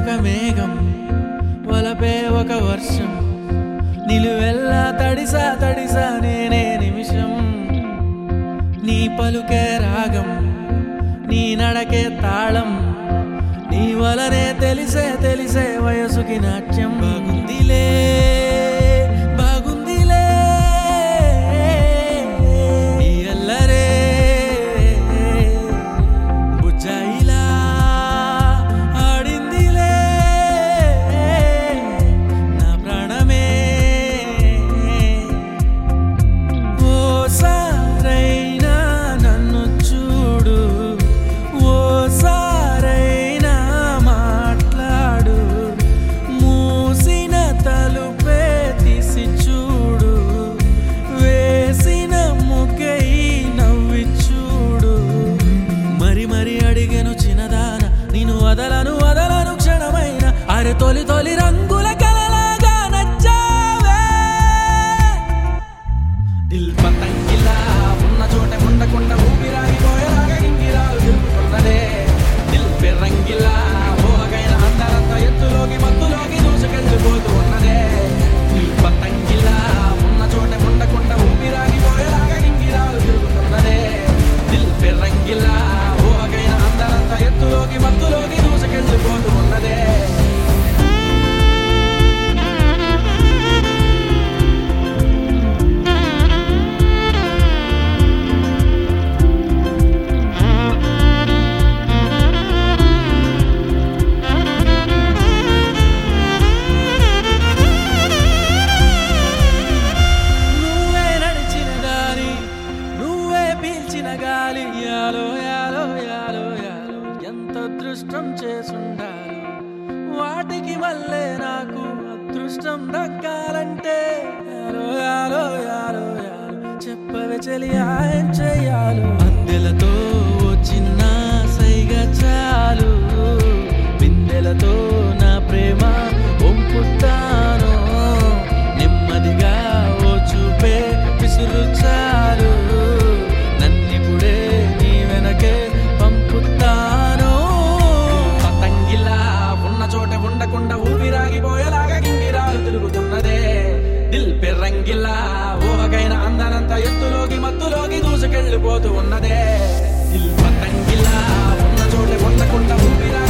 ఒక మేఘం వలపే ఒక వర్షం నిలువెల్లా తడిసా తడిసా నేనే నిమిషం నీ పలుకే రాగం నీ నడకే తాళం నీ వలనే తెలిసే తెలిసే వయసుకి నాట్యం బాగుందిలే బాగుందిలే ఈ అల్లరే బుజ్జాయిలా ఆడిందిలే నా ప్రాణమే ఓసారైనా నన్ను చూడు ఓసారైనా మాట్లాడు మూసిన తలుపే తీసి చూడు వేసిన ముగ్గై నవ్వి చూడు మరి మరి అడిగను చిన్నదాన నేను వదలను వదలను క్షణమైన అరే తొలి తొలి రంగుల కలలాగా నచ్చావే దిల్ పతంగిలా ఉన్న చోట ఉండకుండా ఊపిరాగిపోయేలాగా ఇంగిరాలు తిరుగుతున్నదే దిల్ పెరంగిలా ఊహకైన అందరంత ఎత్తులోకి మత్తులోకి దూసుకెళ్ళిపోతూ ఉన్నదే దిల్ పతంగిలా ఉన్న చోట ఉండకుండా ఊపిరాగిపోయేలాగా ఇంగిరాలు తిరుగుతున్నదే దిల్ పెరంగిలా ఊహకైన అందరంత ఎత్తులోకి మత్తులోకి దూసుకెళ్ళిపోతూ ఉన్నదే నువ్వే నడిచిన దారి నువ్వే పీల్చిన గాలి యాలో యాలో యాలో యాలో ఎంత అదృష్టం చేసుండాలి వాటికి వల్లే నాకు అదృష్టం దక్కాలంటే యాలో యాలో యాలో యాలో చెప్పవే చెలియా ఏం చెయ్యాలో అందెలతో ఓ చిన్న సైగ చాలు బిందెలతో నా ప్రేమ ఒంపుతాను నెమ్మదిగా ఓ చూపే విసురు చాలు నన్నిప్పుడే నీ వెనకే పంపుతాను పతంగిలా ఉన్న చోట ఉండకుండా ఊపిరాగిపోయేలాగా గింగిరాలు తిరుగుతున్నదే దిల్ పెర్రంగిలా ఊహకైన అందనంత ఎత్తులోకి మత్తులోకి దూసుకెళ్ళిపోతూ ఉన్నదే దిల్ పతంగిలా ఉన్న చోట ఉండకుండా ఊపిరా